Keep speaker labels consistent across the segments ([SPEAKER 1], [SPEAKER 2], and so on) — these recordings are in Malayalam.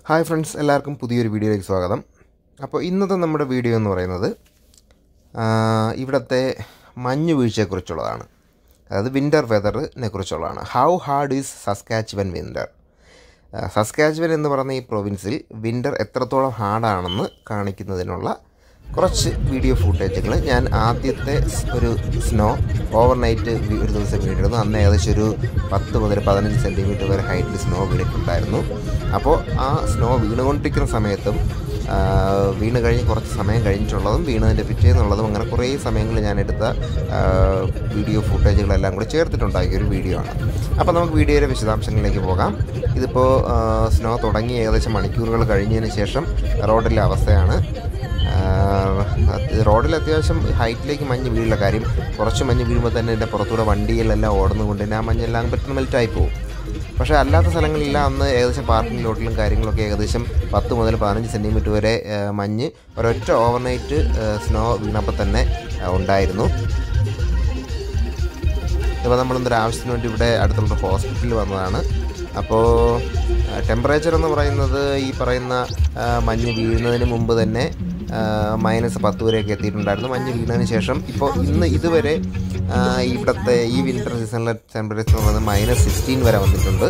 [SPEAKER 1] ഹായ് ഫ്രണ്ട്സ് എല്ലാവർക്കും പുതിയൊരു വീഡിയോയിലേക്ക് സ്വാഗതം അപ്പോൾ ഇന്നത്തെ നമ്മുടെ വീഡിയോ എന്ന് പറയുന്നത് ആ, ഇവിടുത്തെ മഞ്ഞ് വീഴ്ചയെക്കുറിച്ചുള്ളതാണ് അതായത് വിൻ്റർ വെതറിനെ കുറിച്ചുള്ളതാണ് how hard is Saskatchewan winter Saskatchewan എന്ന് പറയുന്ന ഈ പ്രൊവിൻസിൽ വിൻ്റർ എത്രത്തോളം ഹാർഡാണെന്ന് കാണിക്കുന്നതിനുള്ള കുറച്ച് വീഡിയോ ഫുട്ടേജുകൾ ഞാൻ ആദ്യത്തെ സ് ഒരു സ്നോ ഓവർനൈറ്റ് ഒരു ദിവസം വീണിരുന്നു അന്ന് ഏകദേശം ഒരു പത്ത് മുതൽ പതിനഞ്ച് സെൻറ്റിമീറ്റർ വരെ ഹൈറ്റിൽ സ്നോ വീണിട്ടുണ്ടായിരുന്നു അപ്പോൾ ആ സ്നോ വീണുകൊണ്ടിരിക്കുന്ന സമയത്തും ആ, വീണ് കഴിഞ്ഞ് കുറച്ച് സമയം കഴിഞ്ഞിട്ടുള്ളതും വീണതിൻ്റെ പിറ്റേന്നുള്ളതും അങ്ങനെ കുറേ സമയങ്ങളിൽ ഞാൻ എടുത്ത ആ, വീഡിയോ ഫുട്ടേജുകളെല്ലാം കൂടി ചേർത്തിട്ടുണ്ടാക്കിയ ഒരു വീഡിയോ ആണ് അപ്പോൾ നമുക്ക് വീഡിയോയുടെ വിശദാംശങ്ങളിലേക്ക് പോകാം ഇതിപ്പോൾ സ്നോ തുടങ്ങി ഏകദേശം മണിക്കൂറുകൾ കഴിഞ്ഞതിന് ശേഷം റോഡിലെ അവസ്ഥയാണ് ആഹ് അത് റോഡിൽ അത്യാവശ്യം ഹൈറ്റിലേക്ക് മഞ്ഞ് വീഴില്ല കാര്യം കുറച്ച് മഞ്ഞ് വീഴുമ്പോൾ തന്നെ എൻ്റെ പുറത്തൂടെ വണ്ടിയിലെല്ലാം ഓടുന്നതുകൊണ്ട് തന്നെ ആ മഞ്ഞെല്ലാം പെട്ടെന്ന് മെൽറ്റായി പോകും പക്ഷേ അല്ലാത്ത സ്ഥലങ്ങളിലെല്ലാം അന്ന് ഏകദേശം പാർക്കിംഗ് ലോട്ടിലും കാര്യങ്ങളൊക്കെ ഏകദേശം പത്ത് മുതൽ പതിനഞ്ച് സെൻറ്റിമീറ്റർ വരെ ആഹ് മഞ്ഞ് ഒരൊറ്റ ഓവർനൈറ്റ് സ്നോ വീണപ്പോൾ തന്നെ ആഹ് ഉണ്ടായിരുന്നു ഇപ്പോൾ നമ്മളെന്തൊരു ആവശ്യത്തിന് വേണ്ടി ഇവിടെ അടുത്തുള്ള ഹോസ്പിറ്റലിൽ വന്നതാണ് അപ്പോൾ ടെമ്പറേച്ചർ എന്ന് പറയുന്നത് ഈ പറയുന്ന ആ, മഞ്ഞ് വീഴുന്നതിന് മുമ്പ് തന്നെ മൈനസ് പത്ത് വരെയൊക്കെ എത്തിയിട്ടുണ്ടായിരുന്നു മഞ്ഞ് വീണതിന് ശേഷം ഇപ്പോൾ ഇന്ന് ഇതുവരെ ആ, ഇവിടുത്തെ ഈ വിൻ്റർ സീസണിലെ ടെമ്പറേച്ചർ എന്ന് പറയുന്നത് മൈനസ് സിക്സ്റ്റീൻ വരെ വന്നിട്ടുണ്ട്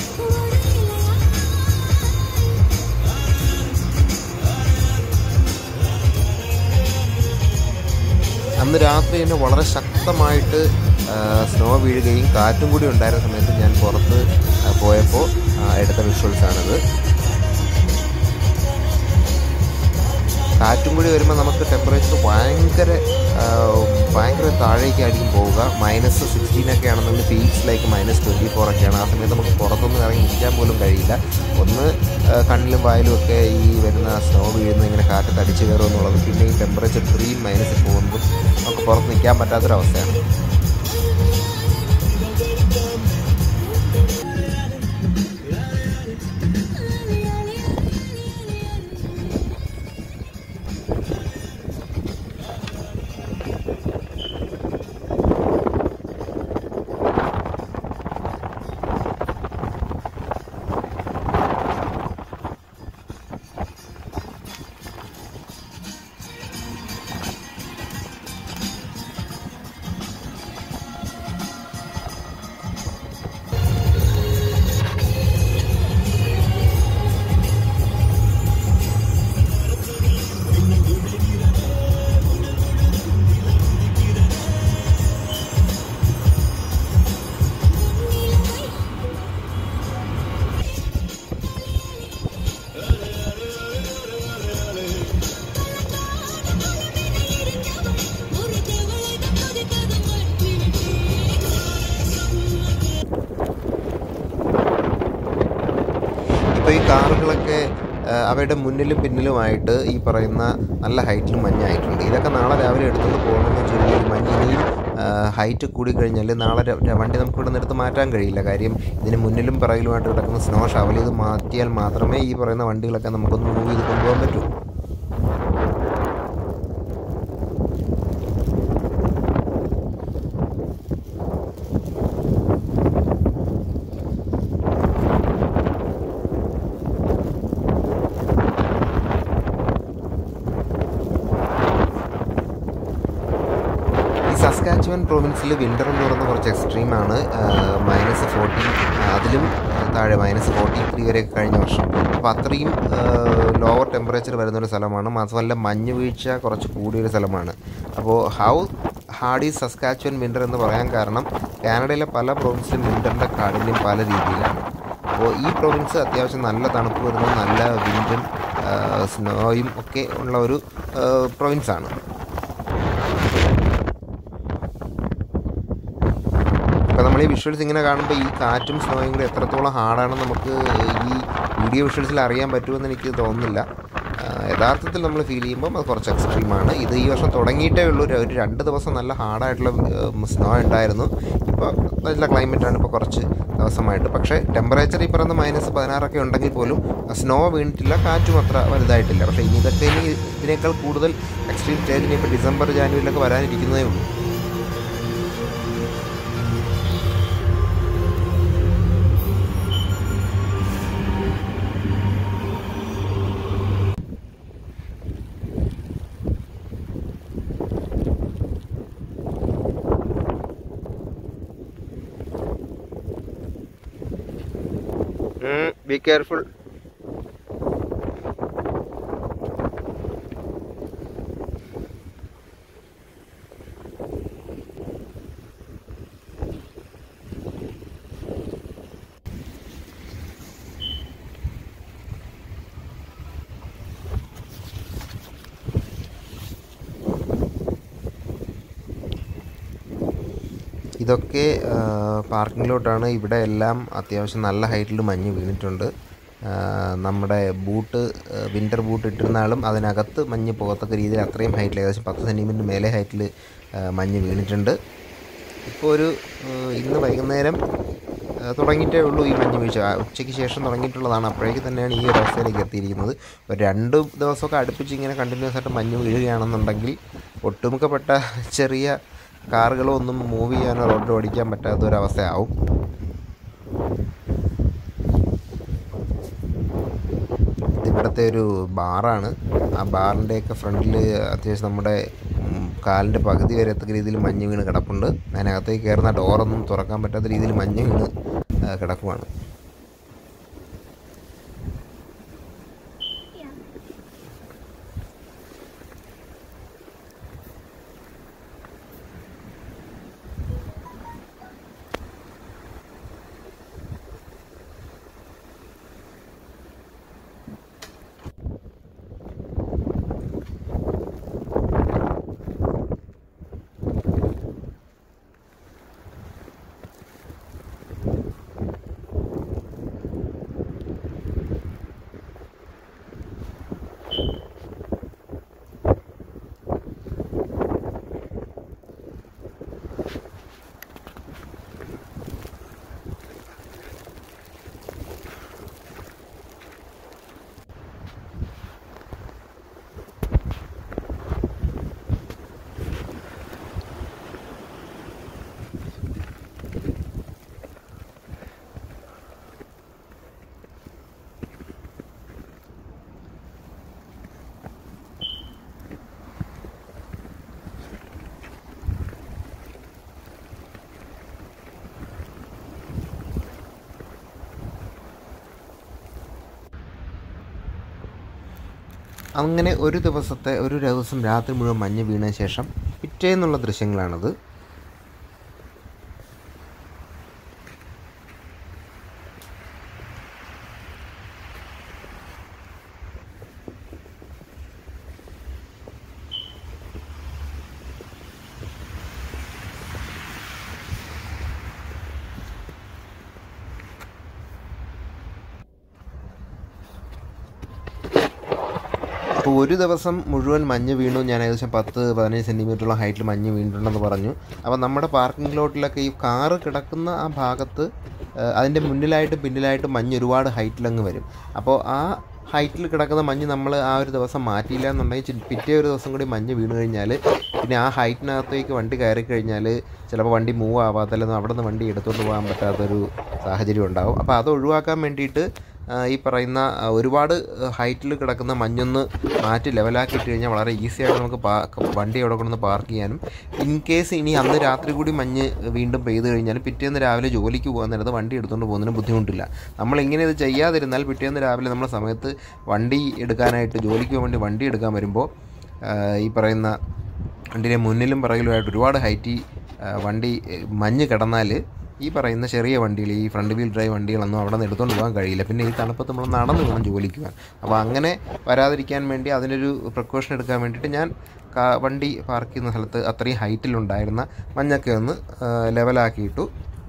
[SPEAKER 1] അന്ന് രാത്രി തന്നെ വളരെ ശക്തമായിട്ട് സ്നോ വീഴുകയും കാറ്റും കൂടി ഉണ്ടായിരുന്ന സമയത്ത് ഞാൻ പുറത്ത് ആ, പോയപ്പോൾ ആ, എടുത്ത വിഷ്വൽസാണിത് കാറ്റും കൂടി വരുമ്പോൾ നമുക്ക് ടെമ്പറേച്ചർ ഭയങ്കര ആ, ഭയങ്കര താഴേക്കായിരിക്കും പോവുക മൈനസ് സിക്സ്റ്റീനൊക്കെ ആണെന്നുണ്ടെങ്കിൽ പീക്സിലേക്ക് മൈനസ് ട്വൻറ്റി ഫോർ ഒക്കെയാണ് ആ സമയത്ത് നമുക്ക് പുറത്തൊന്നും ഇറങ്ങി നിൽക്കാൻ പോലും കഴിയില്ല ഒന്ന് ആ, കണ്ണിലും വായിലും ഒക്കെ ഈ വരുന്ന സ്നോ വീഴുന്ന ഇങ്ങനെ കാറ്റ് തടിച്ച് കയറും എന്നുള്ളത് പിന്നെ ഈ ടെമ്പറേച്ചർ ഇത്രയും മൈനസിൽ പോകുമ്പോൾ നമുക്ക് പുറത്ത് നിൽക്കാൻ പറ്റാത്തൊരവസ്ഥയാണ് ഇപ്പോൾ ഈ കാറുകളൊക്കെ ആ, അവയുടെ മുന്നിലും പിന്നിലുമായിട്ട് ഈ പറയുന്ന നല്ല ഹൈറ്റിൽ മഞ്ഞായിട്ടുണ്ട് ഇതൊക്കെ നാളെ രാവിലെ എടുത്തുകൊണ്ട് പോകണമെന്ന് വെച്ചാൽ മഞ്ഞ് ഇനിയും ഹൈറ്റ് കൂടി കഴിഞ്ഞാൽ നാളെ ര- ര- വണ്ടി നമുക്ക് ഇവിടെ നിന്ന് എടുത്ത് മാറ്റാൻ കഴിയില്ല കാര്യം ഇതിന് മുന്നിലും പിറകിലുമായിട്ട് കിടക്കുന്ന സ്നോ ഷവൽ ചെയ്ത് മാറ്റിയാൽ മാത്രമേ ഈ പറയുന്ന വണ്ടികളൊക്കെ നമുക്കൊന്ന് മൂവ് ചെയ്ത് കൊണ്ടുപോകാൻ പറ്റൂ ഈ സസ്കാച്ചുവൻ പ്രൊവിൻസിൽ വിൻ്റർ എന്ന് പറയുന്നത് കുറച്ച് എക്സ്ട്രീമാണ് മൈനസ് ഫോർട്ടി അതിലും ആ, താഴെ മൈനസ് ഫോർട്ടി ത്രീ വരെ കഴിഞ്ഞ വർഷം അപ്പോൾ അത്രയും ലോവർ ടെമ്പറേച്ചർ വരുന്ന ഒരു സ്ഥലമാണ് മാത്രമല്ല മഞ്ഞ് വീഴ്ച കുറച്ച് കൂടിയൊരു സ്ഥലമാണ് അപ്പോൾ ഹൗ ഹാർഡ് ഈ സസ്കാച്ചുവൻ വിൻ്റർ എന്ന് പറയാൻ കാരണം കാനഡയിലെ പല പ്രൊവിൻസിലും വിൻ്ററിൻ്റെ കാഠിന്യം പല രീതിയിലാണ് അപ്പോൾ ഈ പ്രൊവിൻസ് അത്യാവശ്യം നല്ല തണുപ്പ് വരുന്ന നല്ല വിൻഡും സ്നോയും ഒക്കെ ഉള്ള ഒരു പ്രൊവിൻസാണ് അപ്പോൾ നമ്മൾ ഈ വിഷ്വൽസ് ഇങ്ങനെ കാണുമ്പോൾ ഈ കാറ്റും സ്നോയും കൂടി എത്രത്തോളം ഹാർഡാണെന്ന് നമുക്ക് ഈ വീഡിയോ വിഷ്വൽസിൽ അറിയാൻ പറ്റുമെന്ന് എനിക്ക് തോന്നുന്നില്ല ആ, യഥാർത്ഥത്തിൽ നമ്മൾ ഫീൽ ചെയ്യുമ്പം അത് കുറച്ച് എക്സ്ട്രീമാണ് ഇത് ഈ വർഷം തുടങ്ങിയിട്ടേ ഉള്ളൂ ഒരു ഒരു രണ്ട് ദിവസം നല്ല ഹാർഡായിട്ടുള്ള സ്നോ ഉണ്ടായിരുന്നു ഇപ്പോൾ നല്ല ക്ലൈമറ്റാണ് ഇപ്പോൾ കുറച്ച് ദിവസമായിട്ട് പക്ഷേ ടെമ്പറേച്ചർ ഈ പറയുന്ന മൈനസ് പതിനാറൊക്കെ ഉണ്ടെങ്കിൽ പോലും സ്നോ വീണിട്ടില്ല കാറ്റും അത്ര വലുതായിട്ടില്ല പക്ഷേ ഇനി ഇതൊക്കെ ഇനി ഇതിനേക്കാൾ കൂടുതൽ എക്സ്ട്രീം സ്റ്റേജ് ഇനി ഇപ്പോൾ ഡിസംബർ ജാനുവരിയിലൊക്കെ വരാനിരിക്കുന്നതേ ഉള്ളൂ ബി കെയർഫുൾ ഇതൊക്കെ പാർക്കിങ്ങിലോട്ടാണ് ഇവിടെ എല്ലാം അത്യാവശ്യം നല്ല ഹൈറ്റിൽ മഞ്ഞ് വീണിട്ടുണ്ട് ആ, നമ്മുടെ ബൂട്ട് വിൻ്റർ ബൂട്ട് ഇട്ടിരുന്നാലും അതിനകത്ത് മഞ്ഞ് പോകത്തക്ക രീതിയിൽ അത്രയും ഹൈറ്റിൽ ഏകദേശം പത്ത് സെൻറ്റിമീറ്റർ മേലെ ഹൈറ്റിൽ മഞ്ഞ് വീണിട്ടുണ്ട് ഇപ്പോൾ ഒരു ആ, ഇന്ന് വൈകുന്നേരം ആ, തുടങ്ങിയിട്ടേ ഉള്ളൂ ഈ മഞ്ഞ് വീഴ്ച ആ, ഉച്ചയ്ക്ക് ശേഷം തുടങ്ങിയിട്ടുള്ളതാണ് അപ്പോഴേക്ക് തന്നെയാണ് ഈ ഒരു അവസ്ഥയിലേക്ക് എത്തിയിരിക്കുന്നത് ഒരു രണ്ട് ദിവസമൊക്കെ അടുപ്പിച്ച് ഇങ്ങനെ കണ്ടിന്യൂസ് ആയിട്ട് മഞ്ഞ് വീഴുകയാണെന്നുണ്ടെങ്കിൽ ഒട്ടുമിക്കപ്പെട്ട ചെറിയ കാറുകളോ ഒന്നും മൂവ് ചെയ്യാനോ റോഡിൽ ഓടിക്കാൻ പറ്റാത്ത ഒരവസ്ഥയാവും ഇത് ഇവിടുത്തെ ഒരു ബാറാണ് ആ ബാറിൻ്റെയൊക്കെ ഫ്രണ്ടിൽ അത്യാവശ്യം നമ്മുടെ ഉം, കാലിൻ്റെ പകുതി വരെ എത്തക്ക രീതിയിൽ മഞ്ഞ് വീണ് കിടപ്പുണ്ട് അതിനകത്തേക്ക് കയറുന്ന ഡോറൊന്നും തുറക്കാൻ പറ്റാത്ത രീതിയിൽ മഞ്ഞ് വീണ് ആ, കിടക്കുവാണ് അങ്ങനെ ഒരു ദിവസത്തെ ഒരു ദിവസം രാത്രി മുഴുവൻ മഞ്ഞ് വീണ ശേഷം പിറ്റേന്നുള്ള ദൃശ്യങ്ങളാണത് അപ്പോൾ ഒരു ദിവസം മുഴുവൻ മഞ്ഞ് വീണു ഞാൻ ഏകദേശം പത്ത് പതിനഞ്ച് സെൻറ്റിമീറ്ററോളം ഹൈറ്റിൽ മഞ്ഞ് വീണിട്ടുണ്ടെന്ന് പറഞ്ഞു അപ്പോൾ നമ്മുടെ പാർക്കിംഗ് ലോട്ടിലൊക്കെ ഈ കാറ് കിടക്കുന്ന ആ ഭാഗത്ത് ആ, അതിൻ്റെ മുന്നിലായിട്ട് പിന്നിലായിട്ട് മഞ്ഞ് ഒരുപാട് ഹൈറ്റിലങ്ങ് വരും അപ്പോൾ ആ ഹൈറ്റിൽ കിടക്കുന്ന മഞ്ഞ് നമ്മൾ ആ ഒരു ദിവസം മാറ്റിയില്ല എന്നുണ്ടെങ്കിൽ ചി- പിറ്റേ ഒരു ദിവസം കൂടി മഞ്ഞ് വീണ് കഴിഞ്ഞാൽ പിന്നെ ആ ഹൈറ്റിനകത്തേക്ക് വണ്ടി കയറി കഴിഞ്ഞാൽ ചിലപ്പോൾ വണ്ടി മൂവ് ആവാത്തല്ലെന്നും അവിടെ നിന്ന് വണ്ടി എടുത്തുകൊണ്ട് പോകാൻ പറ്റാത്തൊരു സാഹചര്യം ഉണ്ടാവും അപ്പോൾ അത് ഒഴിവാക്കാൻ വേണ്ടിയിട്ട് ആ, ഈ പറയുന്ന ആ, ഒരുപാട് ഹൈറ്റിൽ കിടക്കുന്ന മഞ്ഞൊന്ന് മാറ്റി ലെവലാക്കി ഇട്ട് കഴിഞ്ഞാൽ വളരെ ഈസി ആയിട്ട് നമുക്ക് പാ വണ്ടി അവിടെ കൊണ്ടുവന്ന് പാർക്ക് ചെയ്യാനും ഇൻ കേസ് ഇനി അന്ന് രാത്രി കൂടി മഞ്ഞ് വീണ്ടും പെയ്ത് കഴിഞ്ഞാൽ പിറ്റേന്ന് രാവിലെ ജോലിക്ക് പോകാൻ നേരത്ത് വണ്ടി എടുത്തുകൊണ്ട് പോകുന്നതിന് ബുദ്ധിമുട്ടില്ല നമ്മൾ ഇങ്ങനെ ഇത് ചെയ്യാതിരുന്നാൽ പിറ്റേന്ന് രാവിലെ നമ്മുടെ സമയത്ത് വണ്ടി എടുക്കാനായിട്ട് ജോലിക്ക് പോകാൻ വേണ്ടി വണ്ടി എടുക്കാൻ വരുമ്പോൾ ആ, ഈ പറയുന്ന വണ്ടിയുടെ മുന്നിലും പിറകിലുമായിട്ട് ഒരുപാട് ഹൈറ്റി ആ, വണ്ടി ഏ, മഞ്ഞ് കിടന്നാൽ ഈ പറയുന്ന ചെറിയ വണ്ടികൾ ഈ ഫ്രണ്ട് വീൽ ഡ്രൈവ് വണ്ടികളൊന്നും അവിടെ നിന്ന് എടുത്തുകൊണ്ട് പോകാൻ കഴിയില്ല പിന്നെ ഈ തണുപ്പത്ത് നമ്മൾ നടന്ന് വേണം ജോലിക്ക് പോകാൻ അപ്പോൾ അങ്ങനെ വരാതിരിക്കാൻ വേണ്ടി അതിനൊരു പ്രിക്കോഷൻ എടുക്കാൻ വേണ്ടിയിട്ട് ഞാൻ കാ- വണ്ടി പാർക്ക് ചെയ്യുന്ന സ്ഥലത്ത് അത്രയും ഹൈറ്റിലുണ്ടായിരുന്ന മഞ്ഞൊക്കെ ഒന്ന് ആ, ലെവലാക്കിയിട്ടു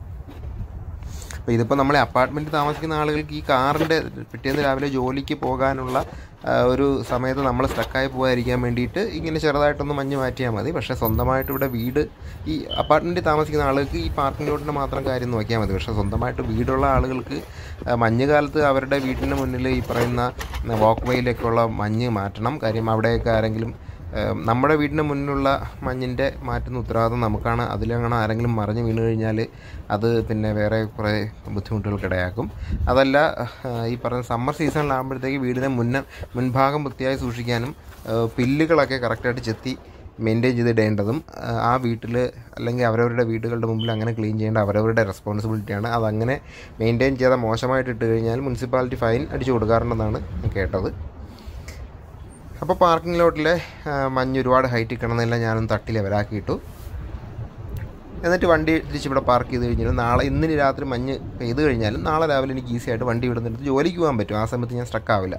[SPEAKER 1] അപ്പോൾ ഇതിപ്പോൾ നമ്മളെ അപ്പാർട്ട്മെൻറ്റ് താമസിക്കുന്ന ആളുകൾക്ക് ഈ കാറിൻ്റെ പിറ്റേന്ന് രാവിലെ ജോലിക്ക് പോകാനുള്ള ആ, ഒരു സമയത്ത് നമ്മൾ സ്റ്റക്കായി പോകാതിരിക്കാൻ വേണ്ടിയിട്ട് ഇങ്ങനെ ചെറുതായിട്ടൊന്ന് മഞ്ഞ് മാറ്റിയാൽ മതി പക്ഷേ സ്വന്തമായിട്ട് ഇവിടെ വീട് ഈ അപ്പാർട്ട്മെൻറ്റിൽ താമസിക്കുന്ന ആളുകൾക്ക് ഈ പാർക്കിംഗ് ലോട്ടിൻ്റെ മാത്രം കാര്യം നോക്കിയാൽ മതി പക്ഷേ സ്വന്തമായിട്ട് വീടുള്ള ആളുകൾക്ക് ആ, മഞ്ഞുകാലത്ത് അവരുടെ വീട്ടിന് മുന്നിൽ ഈ പറയുന്ന വാക്ക് വേയിലേക്കുള്ള മഞ്ഞ് മാറ്റണം കാര്യം അവിടെയൊക്കെ ആരെങ്കിലും ഏം, നമ്മുടെ വീടിന് മുന്നിലുള്ള മഞ്ഞിൻ്റെ മാറ്റുന്ന ഉത്തരവാദിത്വം നമുക്കാണ് അതിലങ്ങനെ ആരെങ്കിലും മറിഞ്ഞ് വീണ് കഴിഞ്ഞാൽ അത് പിന്നെ വേറെ കുറേ ബുദ്ധിമുട്ടുകൾക്കിടയാക്കും അതല്ല ആ, ഈ പറഞ്ഞ സമ്മർ സീസണിലാകുമ്പോഴത്തേക്ക് വീടിനെ മുന്ന മുൻഭാഗം വൃത്തിയായി സൂക്ഷിക്കാനും ആ, പില്ലുകളൊക്കെ കറക്റ്റായിട്ട് ചെത്തി മെയിൻറ്റെയിൻ ചെയ്തിടേണ്ടതും ആ, ആ വീട്ടിൽ അല്ലെങ്കിൽ അവരവരുടെ വീടുകളുടെ മുമ്പിൽ അങ്ങനെ ക്ലീൻ ചെയ്യേണ്ട അവരവരുടെ റെസ്പോൺസിബിലിറ്റിയാണ് അതങ്ങനെ മെയിൻറ്റെയിൻ ചെയ്താൽ മോശമായിട്ട് ഇട്ട് കഴിഞ്ഞാൽ മുനിസിപ്പാലിറ്റി ഫൈൻ അടിച്ചു കൊടുക്കാറുണ്ടെന്നാണ് ഞാൻ കേട്ടത് അപ്പോൾ പാർക്കിംഗ് ലോട്ടിലെ ആ, മഞ്ഞ് ഒരുപാട് ഹൈറ്റിൽ കിടന്നില്ല ഞാനൊന്ന് തട്ടി ലെവലാക്കിയിട്ടു എന്നിട്ട് വണ്ടി തിരിച്ചിവിടെ പാർക്ക് ചെയ്ത് കഴിഞ്ഞാൽ നാളെ ഇന്നിന് രാത്രി മഞ്ഞ് പെയ്ത് കഴിഞ്ഞാലും നാളെ രാവിലെ എനിക്ക് ഈസി ആയിട്ട് വണ്ടി ഇവിടെ നിന്നിട്ട് ജോലിക്ക് പോകാൻ പറ്റും ആ സമയത്ത് ഞാൻ സ്ട്രക്ക് ആവില്ല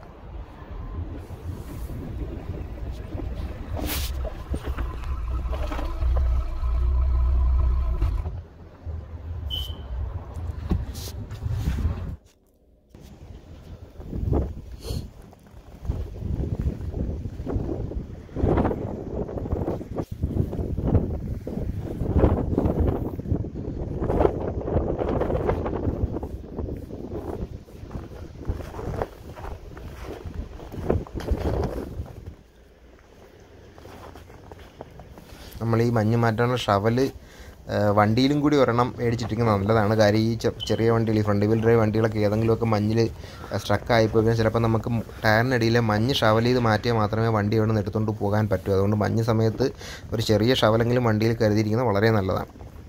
[SPEAKER 1] നമ്മൾ ഈ മഞ്ഞ് മാറ്റാനുള്ള ഷവല് ആ, വണ്ടിയിലും കൂടി ഒരെണ്ണം മേടിച്ചിട്ടിരിക്കുന്നത് നല്ലതാണ് കാര്യം ഈ ചെ- ചെറിയ വണ്ടികൾ ഈ ഫ്രണ്ട് വീൽ ഡ്രൈവ് വണ്ടികളൊക്കെ ഏതെങ്കിലുമൊക്കെ മഞ്ഞിൽ സ്ട്രക്ക് ആയിപ്പോയി കഴിഞ്ഞാൽ ചിലപ്പോൾ നമുക്ക് ടയറിനടിയിലെ മഞ്ഞ് ഷവൽ ചെയ്ത് മാറ്റിയാൽ മാത്രമേ വണ്ടി അവിടെ നിന്ന് എടുത്തുകൊണ്ട് പോകാൻ പറ്റൂ അതുകൊണ്ട് മഞ്ഞ് സമയത്ത് ഒരു ചെറിയ ഷവലെങ്കിലും വണ്ടിയിൽ കരുതിയിരിക്കുന്നത് വളരെ നല്ലതാണ്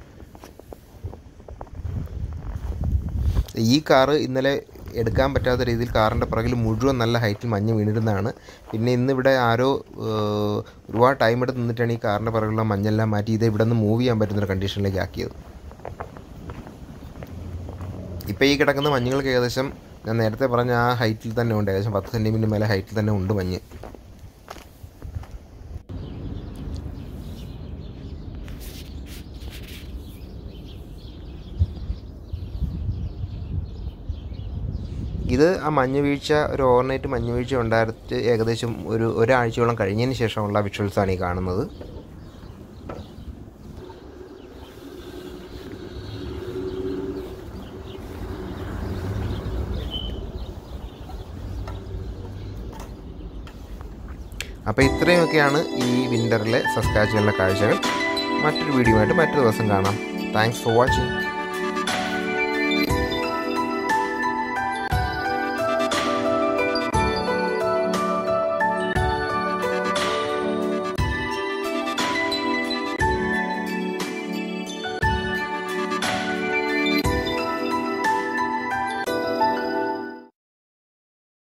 [SPEAKER 1] ഈ കാറ് ഇന്നലെ എടുക്കാൻ പറ്റാത്ത രീതിയിൽ കാറിൻ്റെ പുറകിൽ മുഴുവൻ നല്ല ഹൈറ്റിൽ മഞ്ഞ് വീണിരുന്നതാണ് പിന്നെ ഇന്നിവിടെ ആരോ ഏഹ്, ഒരുപാട് ടൈം എടുത്ത് നിന്നിട്ടാണ് ഈ കാറിൻ്റെ പുറകിലുള്ള മഞ്ഞെല്ലാം മാറ്റി ഇത് ഇവിടെ നിന്ന് മൂവ് ചെയ്യാൻ പറ്റുന്നൊരു കണ്ടീഷനിലേക്ക് ആക്കിയത് ഇപ്പോൾ ഈ കിടക്കുന്ന മഞ്ഞുകൾക്ക് ഏകദേശം ഞാൻ നേരത്തെ പറഞ്ഞ ആ ഹൈറ്റിൽ തന്നെ ഉണ്ട് ഏകദേശം പത്ത് സെൻറ്റിമീറ്റർ മേലെ ഹൈറ്റിൽ തന്നെ ഉണ്ട് മഞ്ഞ് ഇത് ആ മഞ്ഞ് വീഴ്ച ഒരു ഓവർനൈറ്റ് മഞ്ഞ് വീഴ്ച ഉണ്ടായിട്ട് ഏകദേശം ഒരു ഒരാഴ്ചയോളം കഴിഞ്ഞതിന് ശേഷമുള്ള വിഷ്വൽസാണ് ഈ കാണുന്നത് അപ്പോൾ ഇത്രയുമൊക്കെയാണ് ഈ വിൻ്ററിലെ സസ്കാച്ചുവലിലെ കാഴ്ചകൾ മറ്റൊരു വീഡിയോ ആയിട്ട് മറ്റൊരു ദിവസം കാണാം താങ്ക്സ് ഫോർ വാച്ചിങ്